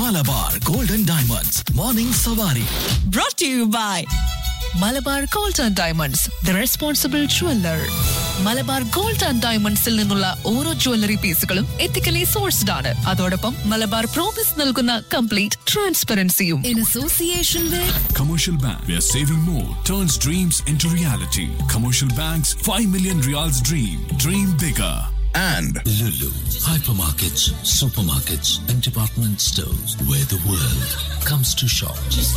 Malabar golden diamonds morning സവാരി brought to you by Malabar gold and diamonds the responsible jeweller Malabar gold and ഡയമണ്ട്സിൽ നിന്നുള്ള ഓരോ jewellery പീസുകളും ethically sourced ആണ് അതോടൊപ്പം മലബാർ പ്രോമിസ് നൽകുന്ന കംപ്ലീറ്റ് ട്രാൻസ്പെറൻസിയും in association with Commercial Bank, where saving more turns dreams into reality. Commercial Bank's 5 million reals dream. Dream bigger. and Lulu, hypermarkets, supermarkets, and department stores where the world comes to shop.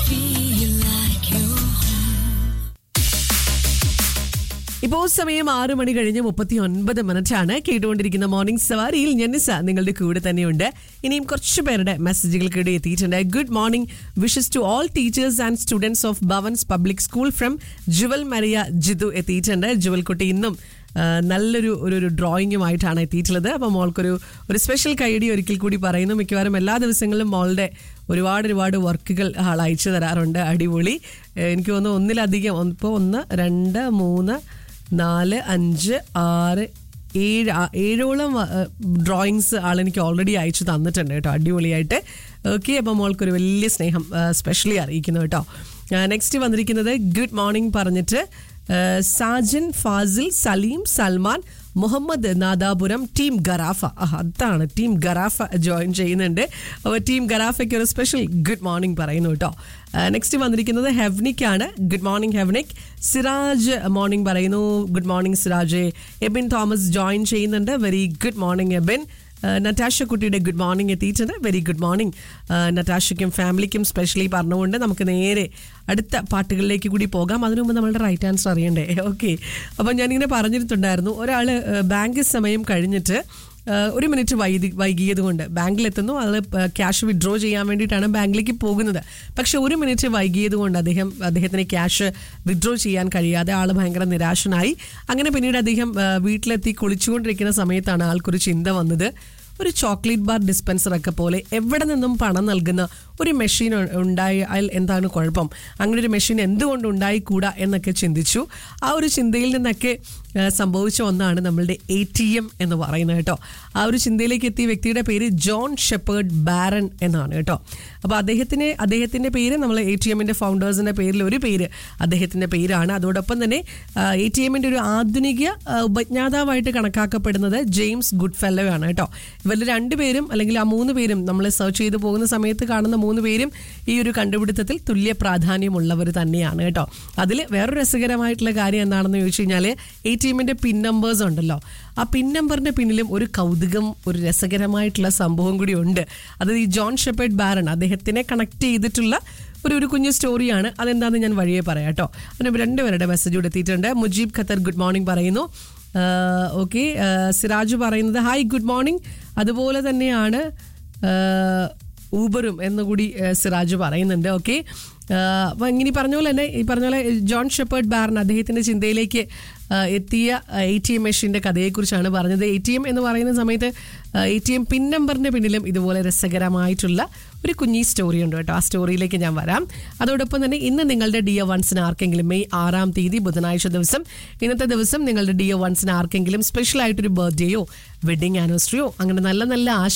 ഇപ്പോൾ സമയം ആറ് മണി കഴിഞ്ഞ് മുപ്പത്തി ഒൻപത് minute ആണ് കേട്ടുകൊണ്ടിരിക്കുന്ന morning സവാരിയിൽ ഞാൻ നിസ നിങ്ങളുടെ കൂടെ തന്നെയുണ്ട് ഇനിയും കുറച്ച് പേരുടെ മെസ്സേജുകൾ കൂടി എത്തിയിട്ടുണ്ട് good morning wishes to all teachers and students of Bhavans public school from Jewel Maria Jithu എത്തിയിട്ടുണ്ട് ജുവൽ കുട്ടി ഇന്നും ആ, നല്ലൊരു ഒരു ഒരു ഡ്രോയിങ്ങുമായിട്ടാണ് എത്തിയിട്ടുള്ളത് അപ്പോൾ മോൾക്കൊരു ഒരു സ്പെഷ്യൽ കൈഡി ഒരിക്കൽ കൂടി പറയുന്നു മിക്കവാറും എല്ലാ ദിവസങ്ങളിലും മോളുടെ ഒരുപാട് ഒരുപാട് വർക്കുകൾ ആൾ അയച്ചു തരാറുണ്ട് അടിപൊളി ഏ, എനിക്ക് തോന്നുന്നു ഒന്നിലധികം ഇപ്പോൾ ഒന്ന് രണ്ട് മൂന്ന് നാല് അഞ്ച് ആറ് ഏഴ് ആ, ഏഴോളം ഡ്രോയിങ്സ് ആൾ എനിക്ക് ഓൾറെഡി അയച്ചു തന്നിട്ടുണ്ട് കേട്ടോ അടിപൊളിയായിട്ട് ഓക്കെ അപ്പം മോൾക്കൊരു വലിയ സ്നേഹം സ്പെഷ്യലി അറിയിക്കുന്നു കേട്ടോ നെക്സ്റ്റ് വന്നിരിക്കുന്നത് ഗുഡ് മോർണിംഗ് പറഞ്ഞിട്ട് ആ, സാജൻ ഫാസിൽ സലീം സൽമാൻ മുഹമ്മദ് നാദാപുരം ടീം ഗറാഫ ആ, അതാണ് ടീം ഗറാഫ ജോയിൻ ചെയ്യുന്നുണ്ട് അപ്പോൾ ടീം ഗറാഫയ്ക്ക് ഒരു സ്പെഷ്യൽ ഗുഡ് മോർണിംഗ് പറയുന്നു കേട്ടോ നെക്സ്റ്റ് വന്നിരിക്കുന്നത് ഹെവ്നിക്കാണ് good morning Hevnik Siraj morning പറയുന്നു good morning Siraj Ebin Thomas join ചെയ്യുന്നുണ്ട് very good morning Ebin Natasha കുട്ടിയുടെ ഗുഡ് മോർണിംഗ് എത്തിയിട്ടുണ്ട് വെരി ഗുഡ് മോർണിംഗ് നറ്റാഷയ്ക്കും ഫാമിലിക്കും സ്പെഷ്യലി പറഞ്ഞുകൊണ്ട് നമുക്ക് നേരെ അടുത്ത പാട്ടുകളിലേക്ക് കൂടി പോകാം അതിനു മുമ്പ് നമ്മളുടെ റൈറ്റ് ആൻസർ അറിയണ്ടേ ഓക്കെ അപ്പം ഞാനിങ്ങനെ പറഞ്ഞിട്ടുണ്ടായിരുന്നു ഒരാൾ ബാങ്ക് സമയം കഴിഞ്ഞിട്ട് ഏഹ് ഒരു മിനിറ്റ് വൈകി വൈകിയത് കൊണ്ട് ബാങ്കിലെത്തുന്നു അത് ക്യാഷ് വിഡ്രോ ചെയ്യാൻ വേണ്ടിയിട്ടാണ് ബാങ്കിലേക്ക് പോകുന്നത് പക്ഷെ ഒരു മിനിറ്റ് വൈകിയത് കൊണ്ട് അദ്ദേഹം അദ്ദേഹത്തിന് ക്യാഷ് വിഡ്രോ ചെയ്യാൻ കഴിയാതെ ആൾ ഭയങ്കര നിരാശനായി അങ്ങനെ പിന്നീട് അദ്ദേഹം ഏഹ് വീട്ടിലെത്തി കുളിച്ചുകൊണ്ടിരിക്കുന്ന സമയത്താണ് ആൾക്കൊരു ചിന്ത വന്നത് ഒരു ചോക്ലേറ്റ് ബാർ ഡിസ്പെൻസർ ഒക്കെ പോലെ എവിടെ നിന്നും പണം നൽകുന്ന ഒരു മെഷീൻ ഉണ്ടായാൽ എന്താണ് കുഴപ്പം അങ്ങനെ ഒരു മെഷീൻ എന്തുകൊണ്ട് ഉണ്ടായിക്കൂടാ എന്നൊക്കെ ചിന്തിച്ചു ആ ഒരു ചിന്തയിൽ നിന്നൊക്കെ ആ, സംഭവിച്ച ഒന്നാണ് നമ്മളുടെ എ ടി എം എന്ന് പറയുന്നത് കേട്ടോ ആ ഒരു ചിന്തയിലേക്ക് എത്തിയ വ്യക്തിയുടെ പേര് ജോൺ ഷെപ്പേർഡ് ബാരൻ എന്നാണ് കേട്ടോ അപ്പോൾ അദ്ദേഹത്തിന് അദ്ദേഹത്തിൻ്റെ പേര് നമ്മൾ എ ടി എമ്മിൻ്റെ ഫൗണ്ടേഴ്സിൻ്റെ പേരിൽ ഒരു പേര് അദ്ദേഹത്തിൻ്റെ പേരാണ് അതോടൊപ്പം തന്നെ എ ടി എമ്മിൻ്റെ ഒരു ആധുനിക ആ, ഉപജ്ഞാതാവായിട്ട് കണക്കാക്കപ്പെടുന്നത് ജെയിംസ് ഗുഡ് ഫെല്ലോ ആണ് കേട്ടോ ഇവരിൽ രണ്ടുപേരും അല്ലെങ്കിൽ ആ മൂന്ന് പേരും നമ്മൾ സെർച്ച് ചെയ്ത് പോകുന്ന സമയത്ത് കാണുന്ന മൂന്ന് പേരും ഈ ഒരു കണ്ടുപിടുത്തത്തിൽ തുല്യ പ്രാധാന്യമുള്ളവർ തന്നെയാണ് കേട്ടോ അതിൽ വേറൊരു രസകരമായിട്ടുള്ള കാര്യം എന്താണെന്ന് ചോദിച്ചു കഴിഞ്ഞാൽ എ ടി എമ്മിൻ്റെ പിൻ നമ്പേഴ്സ് ഉണ്ടല്ലോ ആ പിൻ നമ്പറിൻ്റെ പിന്നിലും ഒരു കൗതുകം ഒരു രസകരമായിട്ടുള്ള സംഭവം കൂടി ഉണ്ട് അത് ഈ ജോൺ ഷെപ്പേർഡ് ബാരൺ അദ്ദേഹത്തിനെ കണക്ട് ചെയ്തിട്ടുള്ള ഒരു ഒരു കുഞ്ഞു സ്റ്റോറിയാണ് അതെന്താണെന്ന് ഞാൻ വഴിയെ പറയാം കേട്ടോ അതിന് രണ്ടുപേരുടെ മെസ്സേജ് കൂടെ എത്തിയിട്ടുണ്ട് മുജീബ് ഖത്തർ ഗുഡ് മോർണിംഗ് പറയുന്നു ഓക്കെ സിറാജ് പറയുന്നത് ഹായ് ഗുഡ് മോർണിംഗ് അതുപോലെ തന്നെയാണ് ആഹ്, ഊബറും എന്നുകൂടി ആഹ്, സിറാജ് പറയുന്നുണ്ട് ഓക്കെ അപ്പോൾ ഇങ്ങനെ ഈ പറഞ്ഞ പോലെ തന്നെ ഈ പറഞ്ഞ പോലെ ജോൺ ഷെപ്പേർഡ് ബാർൺ അദ്ദേഹത്തിൻ്റെ ചിന്തയിലേക്ക് ആഹ്, എത്തിയ എ ടി എം മെഷീൻ്റെ കഥയെക്കുറിച്ചാണ് പറഞ്ഞത് എ ടി എം എന്ന് പറയുന്ന സമയത്ത് എ ടി എം പിൻ നമ്പറിൻ്റെ പിന്നിലും ഇതുപോലെ രസകരമായിട്ടുള്ള ഒരു കുഞ്ഞി സ്റ്റോറി ഉണ്ട് കേട്ടോ ആ സ്റ്റോറിയിലേക്ക് ഞാൻ വരാം അതോടൊപ്പം തന്നെ ഇന്ന് നിങ്ങളുടെ ഡിയർ വൺസിന് ആർക്കെങ്കിലും മെയ് ആറാം തീയതി ബുധനാഴ്ച ദിവസം ഇന്നത്തെ ദിവസം നിങ്ങളുടെ ഡിയർ വൺസിന് ആർക്കെങ്കിലും സ്പെഷ്യൽ ആയിട്ടൊരു ബർത്ത്ഡേയോ വെഡിങ് ആനിവേഴ്സറിയോ അങ്ങനെ നല്ല നല്ല ആശ